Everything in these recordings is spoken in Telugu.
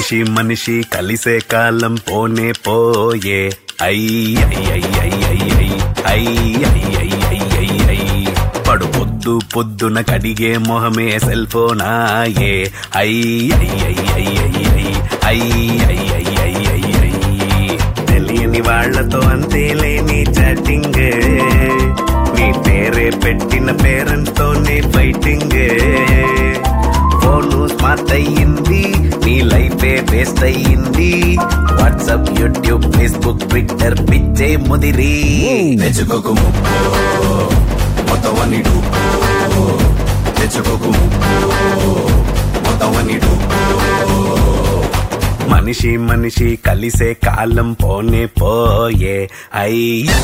మనిషి మనిషి కలిసే కాలం పోనే పోయే ఐ ఐ ఐ ఐ ఐ ఐ ఐ ఐ ఐ ఐ ఐ ఐ పడు పొద్దు పొద్దున కడిగే మొహమే సెల్ ఫోన్ ఆయే ఐ ఐ ఐ ఐ ఐ ఐ ఐ ఐ ఐ ఐ ఐ ఐ తెలియని వాళ్లతో అంతేలేని చాటింగ్ నీ పేరే పెట్టిన పేరెంట్స్ తోనే ఫైటింగ్ ఫోను స్మార్ట్ అయ్యింది నీ లైఫే వేస్ట్ అయ్యింది వాట్సాప్ యూట్యూబ్ ఫేస్బుక్ ట్విట్టర్ పిచ్చే ముదిరి తెచ్చుకోకు ముప్పు మొత్తం అన్ని డూపు తెచ్చుకోకు ముప్పు మొత్తం అన్ని డూపు మనిషి మనిషి కలిసే కాలం పోనే పోయే అయ్యి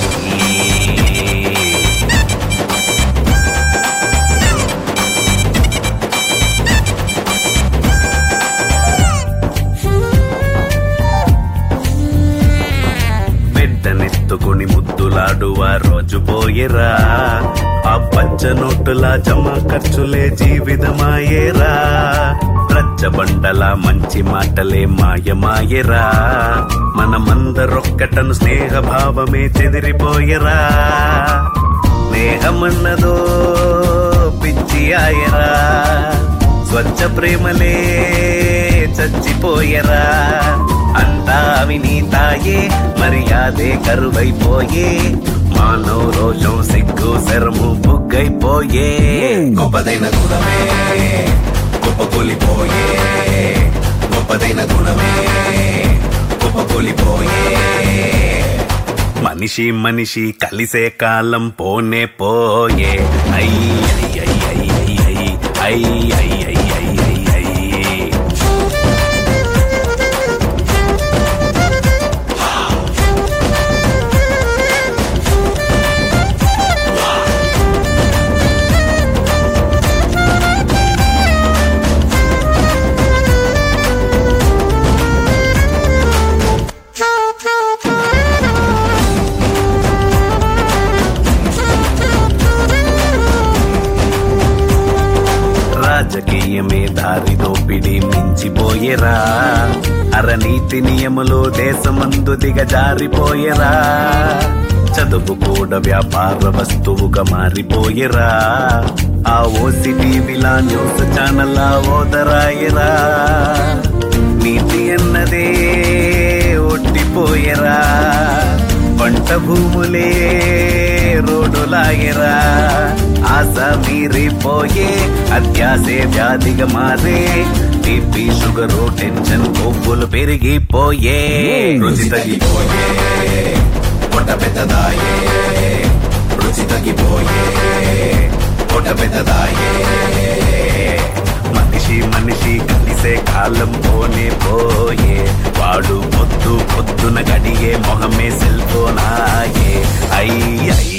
బిడ్డనెత్తుకుని ముద్దులాడువా రోజు పోయేరా ఆ పచ్చ నోటుల జమ ఖర్చులే జీవితమాయేరా రచ్చబండల మంచి మాటలే మాయమాయరా మనమందరొక్కటను స్నేహ భావమే చెదిరిపోయరా స్నేహమన్నదో పిచ్చి ఆయరా స్వచ్ఛ ప్రేమలే చచ్చిపోయరా అంతా వినీతాయే మర్యాదే కరువైపోయే మానవ రోషం సిగ్గు శరము బుగ్గైపోయే గొప్పదైన గుణమే గొప్ప కూలిపోయే గొప్పదైన గుణమే గొప్ప కూలిపోయే మనిషి మనిషి కలిసే కాలం పోనే పోయే ఐ ఐ ఐ ఐ ఐ ఐ ఐ ఐ ఐ ఐ ఐ ఐ రాజకీయమే దారి దోపిడి మించిపోయేరా అరనీతి నియములు దేశమందు దిగజారిపోయేరా చదువు కూడా వ్యాపార వస్తువుగా మారిపోయేరా ఆ ఓసి టీవీలా న్యూస్ ఛానల్ ఓదరాయరా నీతి అన్నదే ఒట్టిపోయేరా పంట భూములే రోడ్డులాగెరా ఆశ మీరిపోయే అత్యాసే వ్యాధిగా మారే బీపీ షుగరు టెన్షన్ కొవ్వులు పెరిగిపోయే రుచి తగ్గిపోయే పొట్ట పెద్దదాయే రుచి తగ్గిపోయే పొట్ట పెద్దదాయే మనిషి మనిషి కలిసే కాలం పోనే పోయే వాడు పొద్దు పొద్దున గడిగే మొహమే సెల్ ఫోన్ ఆయే ఐ ఐ